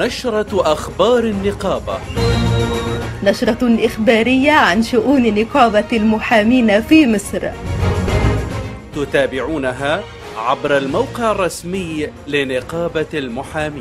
نشرة أخبار النقابة نشرة إخبارية عن شؤون نقابة المحامين في مصر تتابعونها عبر الموقع الرسمي لنقابة المحامين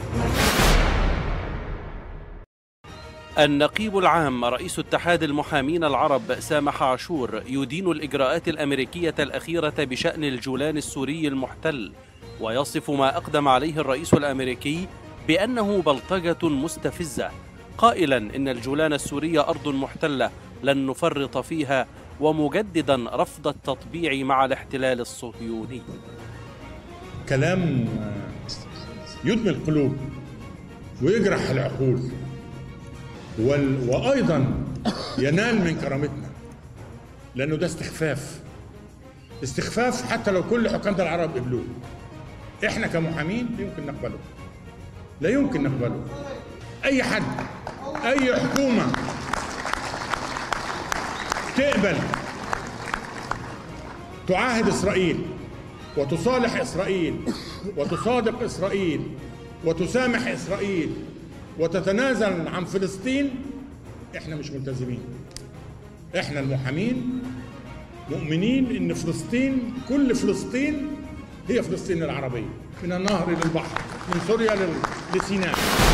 النقيب العام رئيس اتحاد المحامين العرب سامح عاشور يدين الإجراءات الأمريكية الأخيرة بشأن الجولان السوري المحتل ويصف ما أقدم عليه الرئيس الأمريكي بأنه بلطجة مستفزة قائلا إن الجولان السورية أرض محتلة لن نفرط فيها ومجددا رفض التطبيع مع الاحتلال الصهيوني كلام يدمي القلوب ويجرح العقول وال... وايضا ينال من كرامتنا لانه ده استخفاف استخفاف حتى لو كل حكام العرب قبلوه احنا كمحامين لا يمكن نقبله لا يمكن نقبله اي حد اي حكومه تقبل تعاهد اسرائيل وتصالح اسرائيل وتصادق اسرائيل وتسامح اسرائيل وتتنازل عن فلسطين احنا مش ملتزمين احنا المحامين مؤمنين ان فلسطين كل فلسطين هي فلسطين العربيه من النهر للبحر من سوريا لسيناء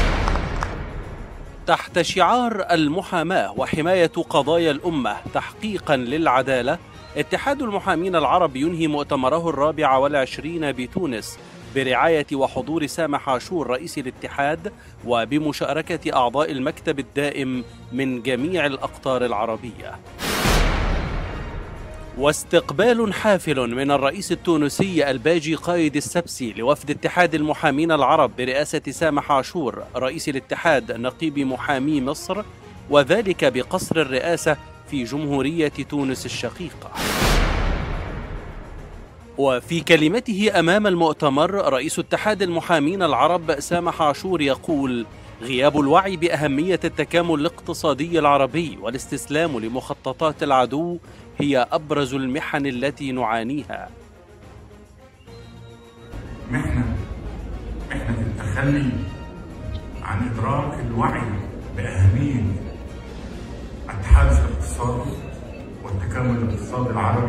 تحت شعار المحاماة وحماية قضايا الأمة تحقيقا للعدالة اتحاد المحامين العرب ينهي مؤتمره الرابع والعشرين بتونس برعاية وحضور سامح عاشور رئيس الاتحاد وبمشاركة أعضاء المكتب الدائم من جميع الأقطار العربية واستقبال حافل من الرئيس التونسي الباجي قايد السبسي لوفد اتحاد المحامين العرب برئاسة سامح عاشور رئيس الاتحاد نقيب محامي مصر وذلك بقصر الرئاسة في جمهورية تونس الشقيقة وفي كلمته أمام المؤتمر رئيس اتحاد المحامين العرب سامح عاشور يقول غياب الوعي بأهمية التكامل الاقتصادي العربي والاستسلام لمخططات العدو هي أبرز المحن التي نعانيها محنة محنة التخلي عن إدراك الوعي بأهمية التحالف الاقتصادي والتكامل الاقتصادي العربي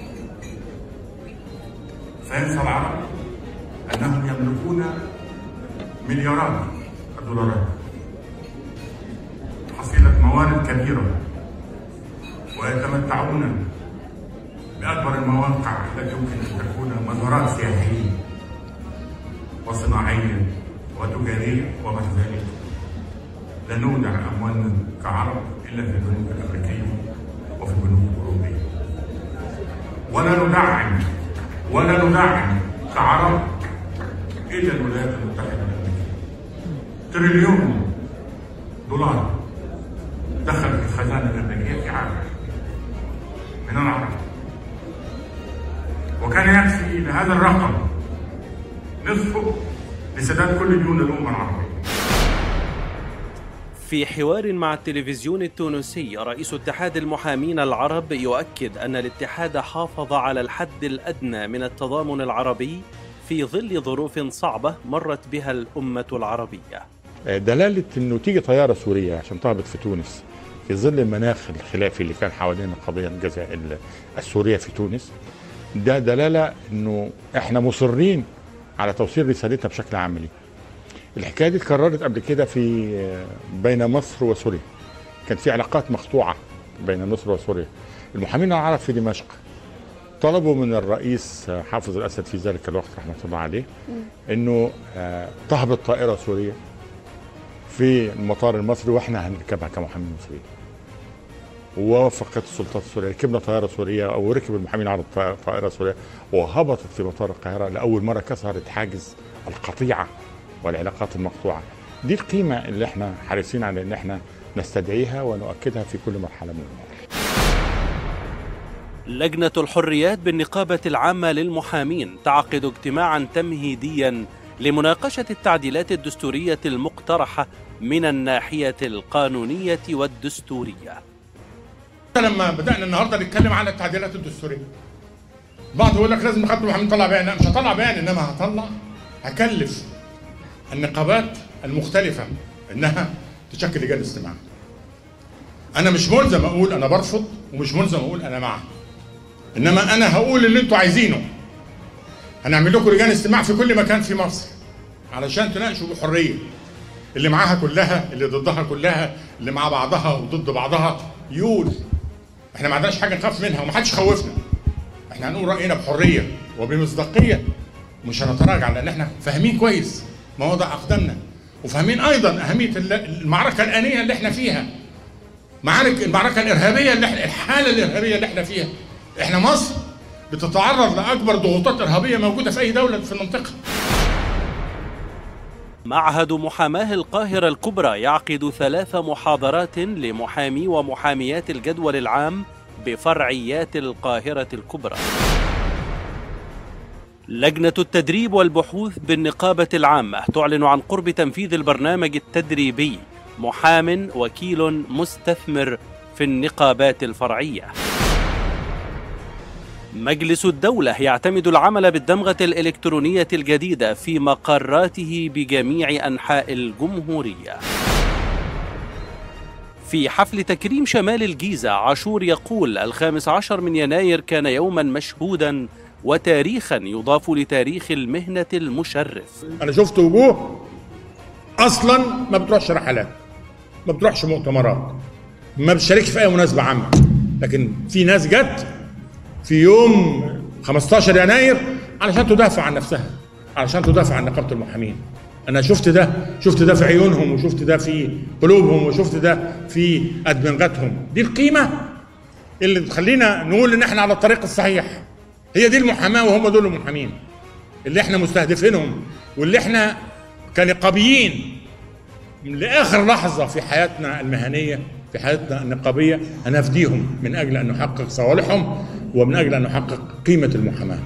فينسى العرب أنهم يملكون مليارات الدولارات حصيلة موارد كبيرة ويتمتعون بأكبر المواقع التي يمكن أن تكون مزارات سياحية وصناعية وتجارية وما ذلك لا نودع أموالنا كعرب إلا في البنوك الأمريكية وفي البنوك الأوروبية ولا ندعم ولا ندعم كعرب إلا الولايات المتحدة الأمريكية تريليون دولار دخل في الخزانة الأمريكية في عام من العرب وكان يكفي لهذا الرقم نصفه لسداد كل ديون الأمة العربية في حوار مع التلفزيون التونسي رئيس اتحاد المحامين العرب يؤكد أن الاتحاد حافظ على الحد الأدنى من التضامن العربي في ظل ظروف صعبة مرت بها الأمة العربية دلالة أنه تيجي طيارة سورية عشان تهبط في تونس في ظل المناخ الخلافي اللي كان حوالين القضية الجزائر السورية في تونس ده دلالة أنه إحنا مصرين على توصيل رسالتنا بشكل عملي الحكايه دي اتكررت قبل كده في بين مصر وسوريا كان في علاقات مقطوعه بين مصر وسوريا المحامين العرب في دمشق طلبوا من الرئيس حافظ الاسد في ذلك الوقت رحمه الله عليه انه تهبط طائره سوريه في المطار المصري واحنا هنركبها كمحامين مصريين ووافقت السلطات السوريه ركبنا طائره سوريه او ركب المحامين العرب طائره سوريه وهبطت في مطار القاهره لاول مره كسرت حاجز القطيعه والعلاقات المقطوعه دي القيمه اللي احنا حريصين على ان احنا نستدعيها ونؤكدها في كل مرحله من المراحل لجنة الحريات بالنقابة العامة للمحامين تعقد اجتماعا تمهيديا لمناقشة التعديلات الدستورية المقترحة من الناحية القانونية والدستورية. لما بدأنا النهارده نتكلم على التعديلات الدستورية. بعض يقول لك لازم نقابة المحامين نطلع بيان، لا مش هطلع بيان انما هطلع هكلف النقابات المختلفه انها تشكل لجان استماع انا مش ملزم اقول انا برفض ومش ملزم اقول انا مع انما انا هقول اللي انتوا عايزينه هنعمل لكم لجان استماع في كل مكان في مصر علشان تناقشوا بحريه اللي معاها كلها اللي ضدها كلها اللي مع بعضها وضد بعضها يقول احنا ما عندناش حاجه نخاف منها ومحدش خوفنا احنا هنقول راينا بحريه وبمصداقيه مش هنتراجع لان احنا فاهمين كويس مواضع اقدامنا وفاهمين ايضا اهميه المعركه الانيه اللي احنا فيها معارك المعركه الارهابيه اللي احنا الحاله الارهابيه اللي احنا فيها احنا مصر بتتعرض لاكبر ضغوطات ارهابيه موجوده في اي دوله في المنطقه معهد محاماه القاهرة الكبرى يعقد ثلاث محاضرات لمحامي ومحاميات الجدول العام بفرعيات القاهرة الكبرى. لجنة التدريب والبحوث بالنقابة العامة تعلن عن قرب تنفيذ البرنامج التدريبي محام وكيل مستثمر في النقابات الفرعيه مجلس الدولة يعتمد العمل بالدمغة الإلكترونية الجديدة في مقراته بجميع أنحاء الجمهورية. في حفل تكريم شمال الجيزة عاشور يقول الخامس عشر من يناير كان يوما مشهودا وتاريخا يضاف لتاريخ المهنة المشرف أنا شفت وجوه أصلا ما بتروحش رحلات ما بتروحش مؤتمرات ما بتشاركش في أي مناسبة عامة لكن في ناس جت في يوم 15 يناير علشان تدافع عن نفسها علشان تدافع عن نقابه المحامين انا شفت ده شفت ده في عيونهم وشفت ده في قلوبهم وشفت ده في ادمغتهم دي القيمه اللي تخلينا نقول ان احنا على الطريق الصحيح هي دي المحاماه وهم دول المحامين اللي احنا مستهدفينهم واللي احنا كنقابيين لاخر لحظه في حياتنا المهنيه في حياتنا النقابيه هنفديهم من اجل ان نحقق صوالحهم ومن اجل ان نحقق قيمه المحاماه.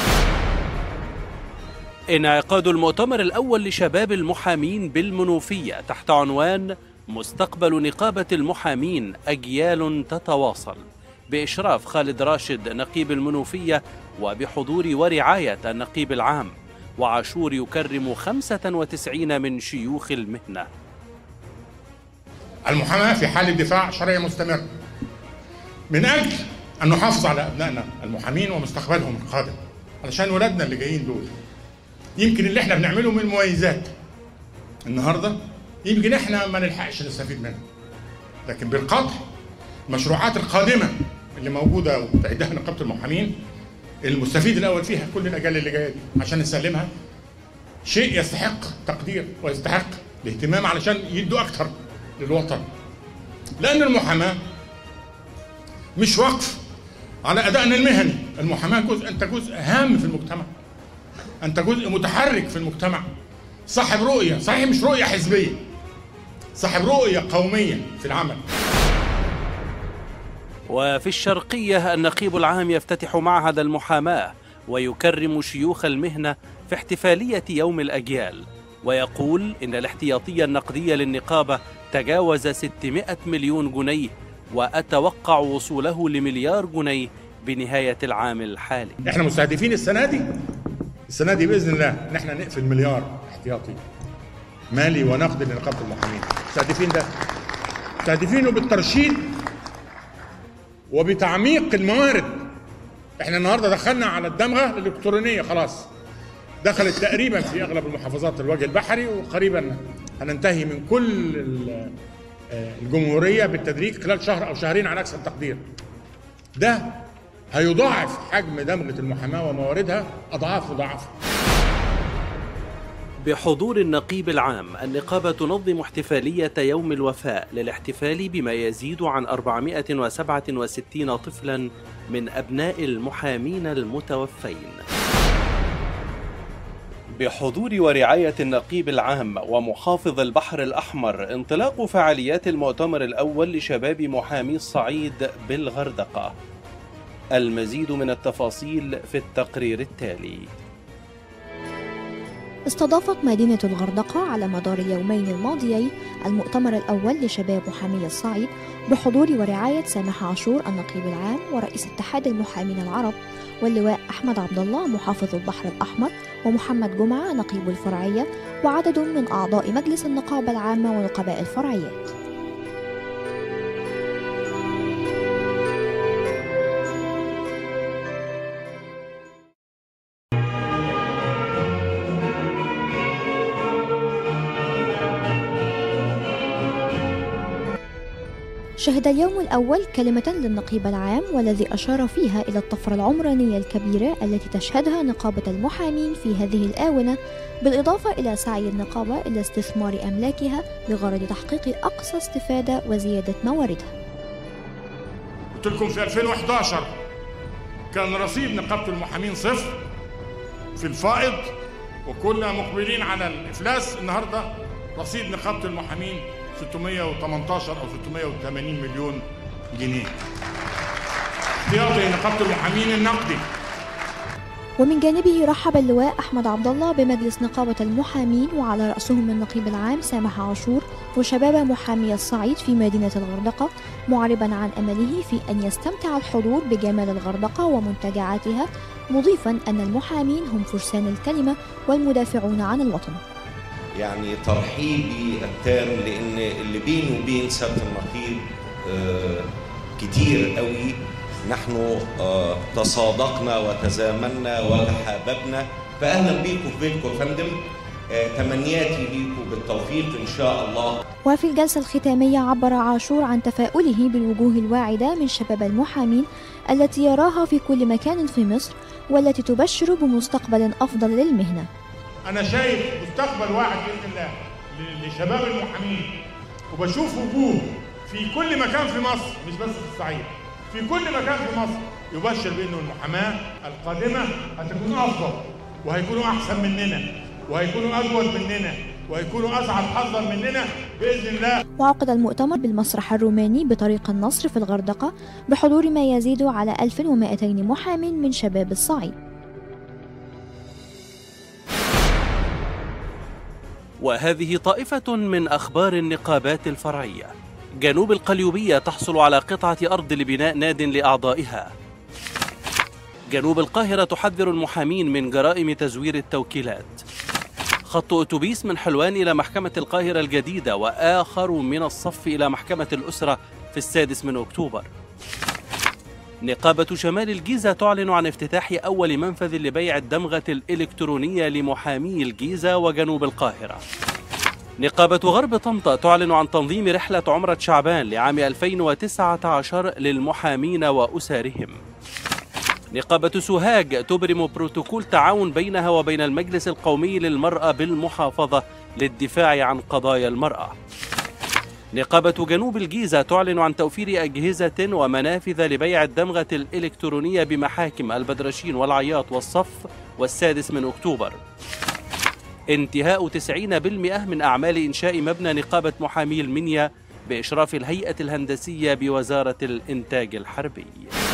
انعقاد المؤتمر الاول لشباب المحامين بالمنوفيه تحت عنوان مستقبل نقابه المحامين اجيال تتواصل باشراف خالد راشد نقيب المنوفيه وبحضور ورعايه النقيب العام وعاشور يكرم 95 من شيوخ المهنه. المحاماه في حاله دفاع شرعي مستمر من اجل ان نحافظ على ابنائنا المحامين ومستقبلهم القادم علشان ولادنا اللي جايين دول يمكن اللي احنا بنعمله من مميزات النهارده يمكن احنا ما نلحقش نستفيد منها لكن بالقطع المشروعات القادمه اللي موجوده وتعدها نقابه المحامين المستفيد الاول فيها كل الاجيال اللي جايه دي عشان نسلمها شيء يستحق تقدير ويستحق الاهتمام علشان يدوا اكتر للوطن لان المحاماه مش وقف على ادائنا المهني المحاماه جزء انت جزء هام في المجتمع انت جزء متحرك في المجتمع صاحب رؤيه صحيح مش رؤيه حزبيه صاحب رؤيه قوميه في العمل وفي الشرقيه النقيب العام يفتتح معهد المحاماه ويكرم شيوخ المهنه في احتفاليه يوم الاجيال ويقول ان الاحتياطيه النقديه للنقابه تجاوز 600 مليون جنيه وأتوقع وصوله لمليار جنيه بنهاية العام الحالي احنا مستهدفين السنة دي السنة دي بإذن الله إن احنا نقفل مليار احتياطي مالي ونقدي لنقابة المحامين مستهدفين ده مستهدفينه بالترشيد وبتعميق الموارد احنا النهارده دخلنا على الدمغه الالكترونيه خلاص دخلت تقريبا في اغلب المحافظات الوجه البحري وقريبا هننتهي من كل الجمهوريه بالتدريج خلال شهر او شهرين على اكثر تقدير. ده هيضاعف حجم دمغه المحاماه ومواردها اضعاف مضاعفه. بحضور النقيب العام النقابة تنظم احتفالية يوم الوفاء للاحتفال بما يزيد عن 467 طفلا من أبناء المحامين المتوفين بحضور ورعاية النقيب العام ومحافظ البحر الأحمر انطلاق فعاليات المؤتمر الأول لشباب محامي الصعيد بالغردقة. المزيد من التفاصيل في التقرير التالي. استضافت مدينة الغردقة على مدار اليومين الماضيين المؤتمر الأول لشباب محامي الصعيد بحضور ورعاية سامح عاشور النقيب العام ورئيس اتحاد المحامين العرب واللواء أحمد عبد الله محافظ البحر الأحمر ومحمد جمعة نقيب الفرعية وعدد من أعضاء مجلس النقابة العامة ونقباء الفرعيات شهد اليوم الأول كلمة للنقيب العام والذي أشار فيها إلى الطفرة العمرانية الكبيرة التي تشهدها نقابة المحامين في هذه الآونة بالإضافة إلى سعي النقابة إلى استثمار أملاكها بغرض تحقيق أقصى استفادة وزيادة مواردها قلت لكم في 2011 كان رصيد نقابة المحامين صفر في الفائض وكنا مقبلين على الإفلاس النهاردة رصيد نقابة المحامين 618 أو 680 مليون جنيه احتياطي نقابة المحامين النقدي ومن جانبه رحب اللواء أحمد عبد الله بمجلس نقابة المحامين وعلى رأسهم النقيب العام سامح عاشور وشباب محامي الصعيد في مدينة الغردقة معربا عن أمله في أن يستمتع الحضور بجمال الغردقة ومنتجعاتها مضيفا أن المحامين هم فرسان الكلمة والمدافعون عن الوطن يعني ترحيبي التام لان اللي بيني وبين سياده النقيب آه، كتير قوي نحن آه، تصادقنا وتزامنا وتحاببنا فاهلا بيكم في بيتكم يا فندم آه، تمنياتي ليكم بالتوفيق ان شاء الله وفي الجلسة الختامية عبر عاشور عن تفاؤله بالوجوه الواعدة من شباب المحامين التي يراها في كل مكان في مصر والتي تبشر بمستقبل أفضل للمهنة انا شايف مستقبل واحد باذن الله ل- لشباب المحامين وبشوف وجوه في كل مكان في مصر مش بس في الصعيد في كل مكان في مصر يبشر بانه المحاماه القادمه هتكون افضل وهيكونوا احسن مننا وهيكونوا اجود مننا وهيكونوا اسعد حظا مننا باذن الله وعقد المؤتمر بالمسرح الروماني بطريق النصر في الغردقة بحضور ما يزيد على 1200 محام من شباب الصعيد وهذه طائفة من أخبار النقابات الفرعية جنوب القليوبية تحصل على قطعة أرض لبناء ناد لأعضائها جنوب القاهرة تحذر المحامين من جرائم تزوير التوكيلات خط أتوبيس من حلوان إلى محكمة القاهرة الجديدة وآخر من الصف إلى محكمة الأسرة في السادس من أكتوبر نقابة شمال الجيزة تعلن عن افتتاح أول منفذ لبيع الدمغة الإلكترونية لمحامي الجيزة وجنوب القاهرة. نقابة غرب طنطا تعلن عن تنظيم رحلة عمرة شعبان لعام 2019 للمحامين وأسرهم. نقابة سوهاج تبرم بروتوكول تعاون بينها وبين المجلس القومي للمرأة بالمحافظة للدفاع عن قضايا المرأة. نقابة جنوب الجيزة تعلن عن توفير أجهزة ومنافذ لبيع الدمغة الإلكترونية بمحاكم البدرشين والعياط والصف والسادس من أكتوبر انتهاء 90% من أعمال إنشاء مبنى نقابة محامي المنيا بإشراف الهيئة الهندسية بوزارة الإنتاج الحربي